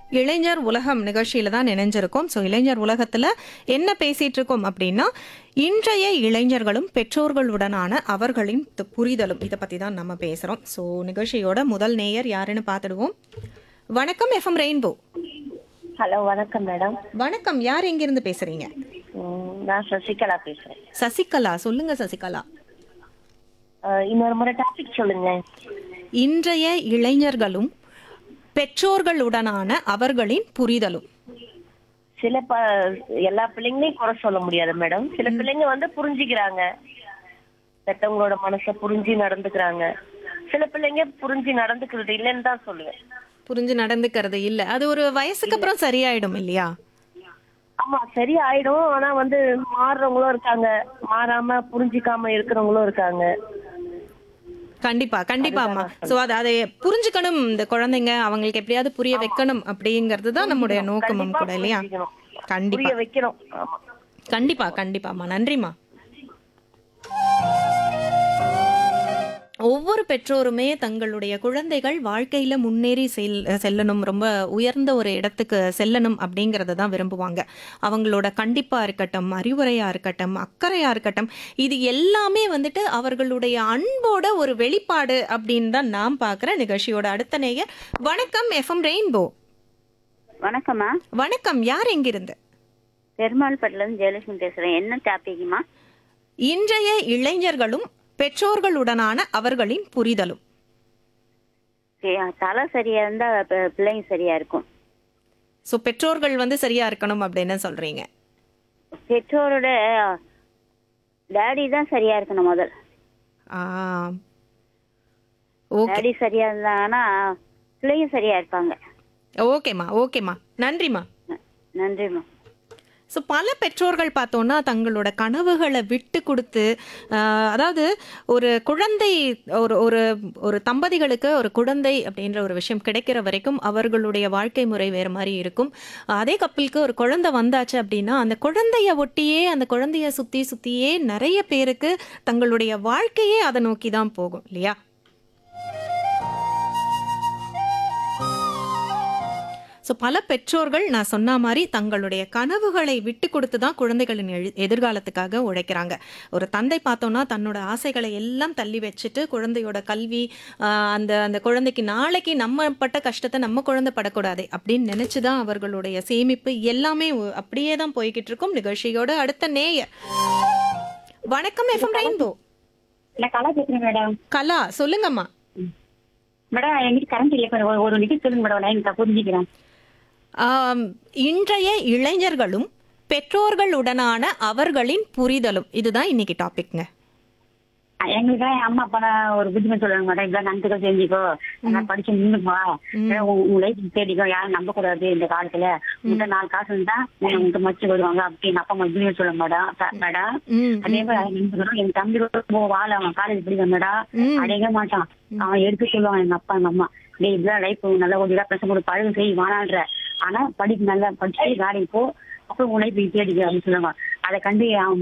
இளைஞர் உலகம் நிகழ்ச்சியில தான் இணைஞ்சிருக்கோம் ஸோ இளைஞர் உலகத்துல என்ன பேசிட்டு இருக்கோம் அப்படின்னா இன்றைய இளைஞர்களும் பெற்றோர்களுடனான அவர்களின் து- புரிதலும் இதை பத்தி தான் நம்ம பேசுறோம் ஸோ நிகழ்ச்சியோட முதல் நேயர் யாருன்னு பார்த்துடுவோம் வணக்கம் எஃப்எம் ரெயின்போ ஹலோ வணக்கம் மேடம் வணக்கம் யார் எங்கிருந்து பேசுறீங்க ம், நான் சசிகலா பேசுறேன் சசிகலா சொல்லுங்க சசிகலா அஹ், இன்னொரு முறை டாபிக் சொல்லுங்க இன்றைய இளைஞர்களும் பெற்றோர்களுடனான அவர்களின் புரிதலும் சில ப எல்லா பிள்ளைங்களையும் குறை சொல்ல முடியாது மேடம் சில பிள்ளைங்க வந்து புரிஞ்சுக்கிறாங்க பெத்தவங்களோட மனசை புரிஞ்சு நடந்துக்கிறாங்க சில பிள்ளைங்க புரிஞ்சு நடந்துக்கிறது இல்லைன்னு தான் சொல்லுவேன் புரிஞ்சு நடந்துக்கிறது இல்ல அது ஒரு வயசுக்கு அப்புறம் சரியாயிடும் இல்லையா ஆமா சரி ஆயிடும் ஆனா வந்து மாறுறவங்களும் இருக்காங்க மாறாம புரிஞ்சுக்காம இருக்கிறவங்களும் இருக்காங்க கண்டிப்பா கண்டிப்பாம்மா சோ அது அதை புரிஞ்சுக்கணும் இந்த குழந்தைங்க அவங்களுக்கு எப்படியாவது புரிய வைக்கணும் அப்படிங்கிறது தான் நம்முடைய நோக்கமும் கண்டிப்பா கூட இல்லையா புரிஞ்சுக்கணும். கண்டிப்பா புரிய வைக்கணும் ஆமா கண்டிப்பா கண்டிப்பாம்மா நன்றிம்மா ஒவ்வொரு பெற்றோருமே தங்களுடைய குழந்தைகள் வாழ்க்கையில முன்னேறி செல் செல்லணும் ரொம்ப உயர்ந்த ஒரு இடத்துக்கு செல்லணும் அப்படிங்கறத தான் விரும்புவாங்க அவங்களோட கண்டிப்பா இருக்கட்டும் அறிவுரையா இருக்கட்டும் அக்கறையா இருக்கட்டும் இது எல்லாமே வந்துட்டு அவர்களுடைய அன்போட ஒரு வெளிப்பாடு அப்படின்னு தான் நான் பார்க்குறேன் நிகழ்ச்சியோட அடுத்த நேயர் வணக்கம் எஃப்எம் ரெயின்போ வணக்கம்மா வணக்கம் யார் எங்கிருந்து பெருமாள்பட்டில இருந்து ஜெயலட்சுமி பேசுறேன் என்ன டாபிக்மா இன்றைய இளைஞர்களும் பெற்றோர்களுடனான அவர்களின் புரிதலும் தலை சரியா இருந்தா பி- பிள்ளைங்க சரியா இருக்கும் ஸோ பெற்றோர்கள் வந்து சரியா இருக்கணும் அப்படின்னு சொல்றீங்க பெற்றோரோட டேடி தான் சரியா இருக்கணும் முதல் ஆ ஓகே டேடி சரியா இருந்தாங்கன்னா பிள்ளைங்க சரியா இருப்பாங்க ஓகேம்மா ஓகேம்மா நன்றிம்மா ந- நன்றிம்மா ஸோ பல பெற்றோர்கள் பார்த்தோன்னா தங்களோட கனவுகளை விட்டு கொடுத்து ஆஹ், அதாவது ஒரு குழந்தை ஒரு ஒரு ஒரு தம்பதிகளுக்கு ஒரு குழந்தை அப்படின்ற ஒரு விஷயம் கிடைக்கிற வரைக்கும் அவர்களுடைய வாழ்க்கை முறை வேறு மாதிரி இருக்கும் அதே கப்பலுக்கு ஒரு குழந்தை வந்தாச்சு அப்படின்னா அந்த குழந்தைய ஒட்டியே அந்த குழந்தைய சுற்றி சுற்றியே நிறைய பேருக்கு தங்களுடைய வாழ்க்கையே அதை நோக்கி தான் போகும் இல்லையா ஸோ பல பெற்றோர்கள் நான் சொன்ன மாதிரி தங்களுடைய கனவுகளை விட்டு கொடுத்து தான் குழந்தைகளின் எழு- எதிர்காலத்துக்காக உழைக்கிறாங்க ஒரு தந்தை பார்த்தோன்னா தன்னோட ஆசைகளை எல்லாம் தள்ளி வச்சுட்டு குழந்தையோட கல்வி ஆஹ், அந்த அந்த குழந்தைக்கு நாளைக்கு நம்ம பட்ட கஷ்டத்தை நம்ம குழந்தை படக்கூடாது அப்படின்னு நினைச்சு தான் அவர்களுடைய சேமிப்பு எல்லாமே ஒ- அப்படியே தான் போய்கிட்டு இருக்கும் நிகழ்ச்சியோட அடுத்த நேயர் வணக்கம் எஃப்எம் ரெயின்போ நான் கலா பேசுறேன் மேடம் கலா சொல்லுங்கம்மா மேடம் எங்கிட்ட கரண்ட் இல்லை கொஞ்சம் ஒரு- ஒரு நிமிஷம் சொல்லுங்க மேடம் நான் எனக்கு புரிஞ்சுக்கிறேன் ஆம், இன்றைய இளைஞர்களும் பெற்றோர்களுடனான அவர்களின் புரிதலும் இதுதான் இன்னைக்கு டாபிக்ங்க அஹ் எங்களுக்கு என் அம்மா அப்பா நான் ஒரு புத்திமதி சொல்லுவாங்க மேடம் இப்படி நன்றிக்கோ செஞ்சுக்கோ நான் படிச்சு நின்னுப்பா உங்க லைஃப் தேடிக்கோ யாரும் நம்ப கூடாது இந்த காலத்துல உங்கள்கிட்ட நாலு காசு இருந்தா உங்கள்கிட்ட மச்சு வருவாங்க அப்படின்னு அப்பா அம்மா புத்திமதி சொல்லுங்க மேடம் ச- மேடம் ம், அதே மாதிரி நண்பர்களும் என் தம்பி கூட போ வாழ அவன் காலேஜ் படிக்க மேடம் அடையவே மாட்டான் அவன் எடுத்து சொல்லுவான் எங்க அப்பா எங்க அம்மா டேய் இப்படிதான் லைஃப் நல்லா கொஞ்சம் பேச கூட பழகு செய் வானான்ற ஆனா படிப்பு நல்லா படிச்சு வேலைக்கு போ அப்புறம் உன் லைஃப் தேடிக்க அப்படின்னு சொல்லுவாங்க அதை கண்டு அவன்